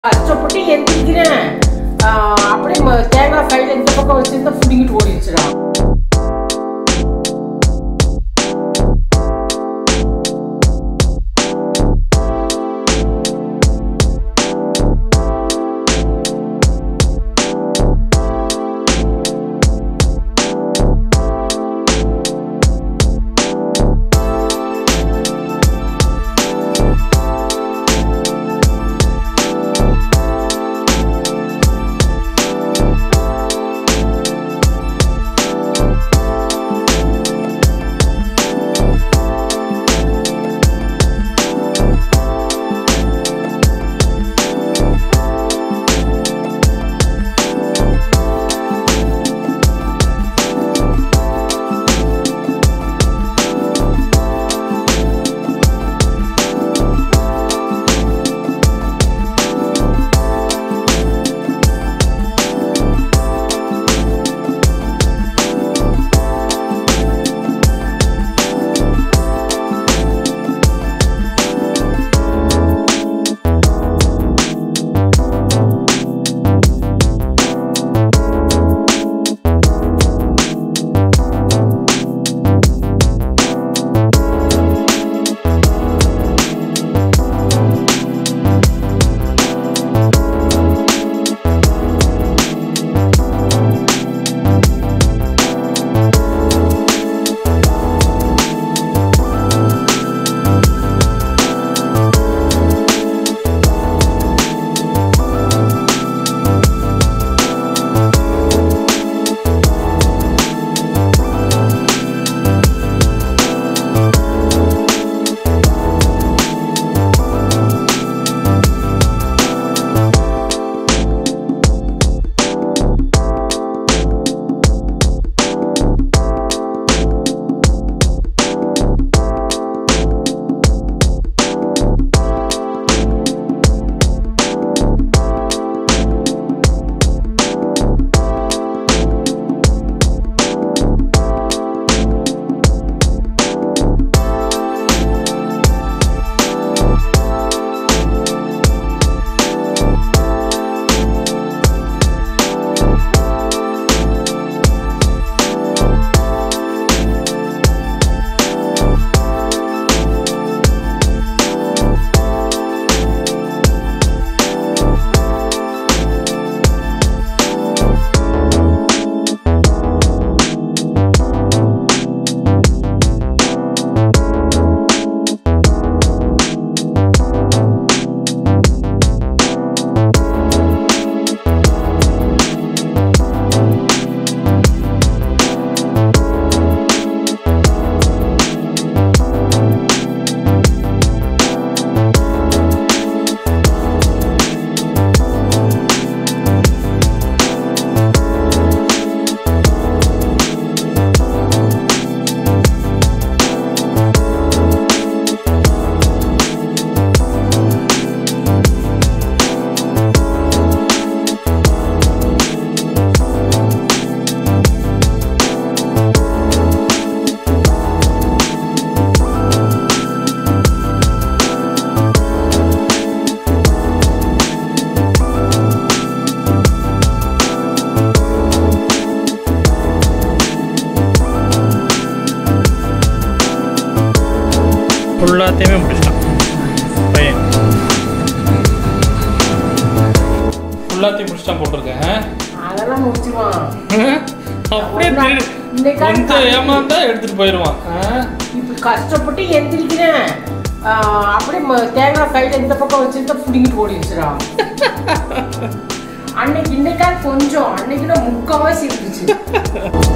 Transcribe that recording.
கஷ்டப்பட்டு எந்திரிக்கிறேன் ஆஹ் அப்படியே ம- தேங்காய் கையில இந்த பக்கம் வச்சிருந்தா புடிங்கிட்டு ஓடிடுச்சுடா ஃபுல்லாத்தையுமே முடிச்சிட்டான் பையன் ஃபுல்லாத்தையும் முடிச்சிட்டான் போட்டிருக்கேன் அதெல்லாம் முடிச்சுவான் அப்படியே திரு- இன்னைக்கு கொஞ்சம் ஏமாந்தா எடுத்துட்டு போயிடுவான் இப்ப கஷ்டப்பட்டு எந்திரிக்கிறேன் ஆஹ் அப்படியே ம- தேங்காய் கையில இந்த பக்கம் வச்சிருந்தா புடிங்கிட்டு ஓடிடுச்சுடா அன்னைக்கு இன்னைக்கா கொஞ்சம் அன்னைக்குன்னா முக்காவாசி இருந்துச்சு